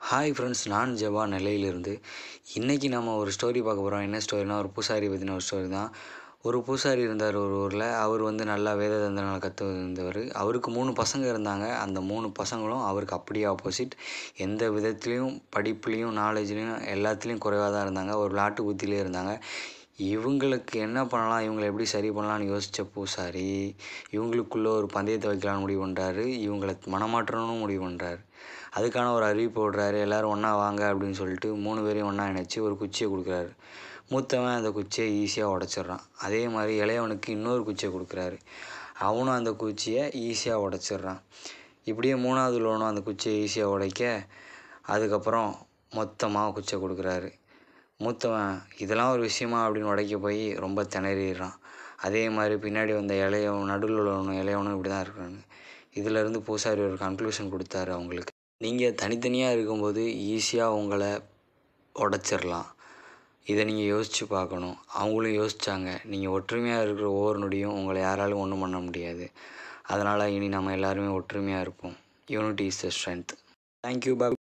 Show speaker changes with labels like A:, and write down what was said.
A: hi friends நான் ஜெவா நெல்லையிலிருந்து இன்றைக்கி நம்ம ஒரு ஸ்டோரி பார்க்க போகிறோம் என்ன ஸ்டோரினா ஒரு பூசாரி பற்றின ஒரு ஸ்டோரி தான் ஒரு பூசாரி இருந்தார் ஒரு ஊரில் அவர் வந்து நல்லா வேத தந்திரங்களை கற்று இருந்தவர் அவருக்கு மூணு பசங்க இருந்தாங்க அந்த மூணு பசங்களும் அவருக்கு அப்படியே ஆப்போசிட் எந்த விதத்துலேயும் படிப்புலேயும் நாலேஜ்லேயும் எல்லாத்துலேயும் குறைவாக தான் இருந்தாங்க ஒரு விளாட்டு புத்தியிலே இருந்தாங்க இவங்களுக்கு என்ன பண்ணலாம் இவங்களை எப்படி சரி பண்ணலாம்னு யோசித்த பூசாரி இவங்களுக்குள்ளே ஒரு பந்தயத்தை வைக்கலாம்னு முடிவு பண்ணுறாரு இவங்களை மனமாற்றணும்னு முடிவு பண்ணுறாரு அதுக்கான ஒரு அறிவிப்பு விடுறாரு எல்லோரும் ஒன்றா வாங்க அப்படின்னு சொல்லிட்டு மூணு பேரையும் ஒன்றா இணைச்சி ஒரு குச்சியை கொடுக்குறாரு மூத்தவன் அந்த குச்சியை ஈஸியாக உடச்சிட்றான் அதே மாதிரி இளையவனுக்கு இன்னொரு குச்சியை கொடுக்குறாரு அவனும் அந்த குச்சியை ஈஸியாக உடச்சிட்றான் இப்படியே மூணாவது உள்ளவனும் அந்த குச்சியை ஈஸியாக உடைக்க அதுக்கப்புறம் மொத்தமாக குச்சியை கொடுக்குறாரு மூத்தவன் இதெல்லாம் ஒரு விஷயமா அப்படின்னு உடைக்க போய் ரொம்ப திணறிடுறான் அதே மாதிரி பின்னாடி வந்த இளையவன் நடுவில் உள்ளவனும் இளையவனும் இப்படி தான் இருக்கிறாங்க இதிலேருந்து பூசாரி ஒரு கன்க்ளூஷன் கொடுத்தாரு அவங்களுக்கு நீங்கள் தனித்தனியாக இருக்கும்போது ஈஸியாக உங்களை உடச்சிடலாம் இதை நீங்கள் யோசித்து பார்க்கணும் அவங்களும் யோசித்தாங்க நீங்கள் ஒற்றுமையாக இருக்கிற ஒவ்வொரு நொடியும் உங்களை யாராலும் ஒன்றும் பண்ண முடியாது அதனால் இனி நம்ம எல்லாருமே ஒற்றுமையாக இருப்போம் unity is the strength thank you bye